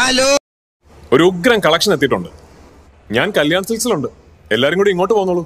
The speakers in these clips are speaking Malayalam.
ഹലോ ഒരു ഉഗ്രൻ കളക്ഷൻ എത്തിയിട്ടുണ്ട് ഞാൻ കല്യാൺ സിൽക്സിലുണ്ട് എല്ലാരും കൂടി ഇങ്ങോട്ട് പോന്നോളൂ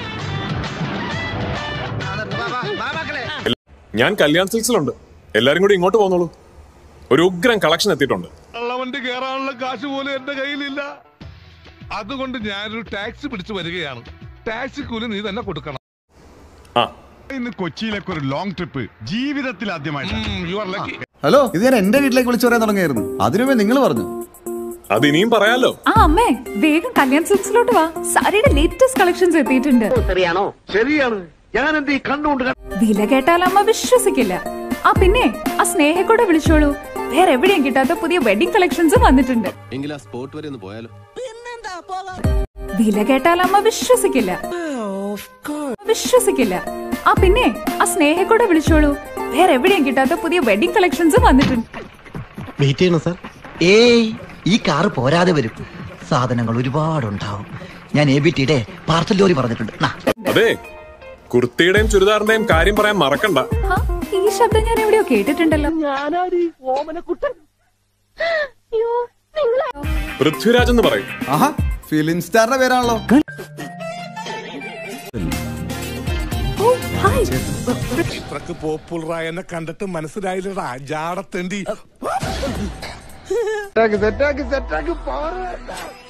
എല്ല- ഞാൻ കല്യാൺ സിൽക്സിലുണ്ട് എല്ലാരും കൂടി ഇങ്ങോട്ട് പോന്നോളൂ ഒരു ഉഗ്രൻ കളക്ഷൻ എത്തിയിട്ടുണ്ട് വണ്ടി കയറാനുള്ള കാശ് പോലും എന്റെ കയ്യിലില്ല അതുകൊണ്ട് ഞാനൊരു ടാക്സി പിടിച്ചു വരികയാണ് ടാക്സി കൂലി നീ തന്നെ കൊടുക്കണം ആ ഇന്ന് കൊച്ചിയിലേക്ക് ഒരു ലോങ് ട്രിപ്പ് ജീവിതത്തിൽ ആദ്യമായിട്ട് യു ആർ ലക്കി ഹലോ ഇത് ഞാൻ എന്റെ വീട്ടിലേക്ക് വിളിച്ചു പറയാൻ തുടങ്ങിയായിരുന്നു അതിനുമേ നിങ്ങൾ പറഞ്ഞു അത് ഇനിയും പറയാലോ ആ അമ്മേ വേഗം കല്യാൺ സിൽക്സിലോട്ട് വാ സാരിയുടെ ലേറ്റസ്റ്റ് കളക്ഷൻസ് എത്തിയിട്ടുണ്ട് ശരിയാണ് ഞാൻ എന്ത് ഈ കണ്ടുകൊണ്ട് വില കേട്ടാൽ അമ്മ വിശ്വസിക്കില്ല ആ പിന്നെ ആ സ്നേഹക്കൂടെ വിളിച്ചോളൂ വേറെ എവിടെയും കിട്ടാത്ത പുതിയ വെഡിങ് കളക്ഷൻസ് വന്നിട്ടുണ്ട് എങ്കിൽ ആ സ്പോട്ട് വരെ ഒന്ന് പോയാലോ വില കേട്ടാൽ അമ്മ വിശ്വസിക്കില്ല വിശ്വസിക്കില്ല ആ പിന്നെ ആ സ്നേഹക്കൂടെ വിളിച്ചോളൂ വേറെ എവിടെയും കിട്ടാത്ത പുതിയ വെഡിങ് കളക്ഷൻസ് വന്നിട്ടുണ്ട് വെയിറ്റ് ചെയ്യണം സാർ ഏയ് ഈ കാറ് പോരാതെ വരും സാധനങ്ങൾ ഒരുപാടുണ്ടാവും ഞാൻ എ ബി ടിയുടെ പാർസൽ ലോറി പറഞ്ഞിട്ടുണ്ട് നാ. അതെ കുർത്തിയുടെയും ചുരിദാറിന്റെയും കാര്യം പറയാൻ മറക്കണ്ട ആ, ഈ ശബ്ദം ഞാൻ എവിടെയോ കേട്ടിട്ടുണ്ടല്ലോ പൃഥ്വിരാജ് എന്ന് പറയും ആഹാ ഫിലിം സ്റ്റാറിന്റെ പേരാണല്ലോ ഓ ഹായ് ഇത്രക്ക് പോപ്പുലറായ എന്നെ കണ്ടിട്ട് മനസ്സിലായില്ലടാ ജാടത്തേണ്ടി സെറ്റാക്കി സെറ്റാക്കി സെറ്റാക്കി പോരെ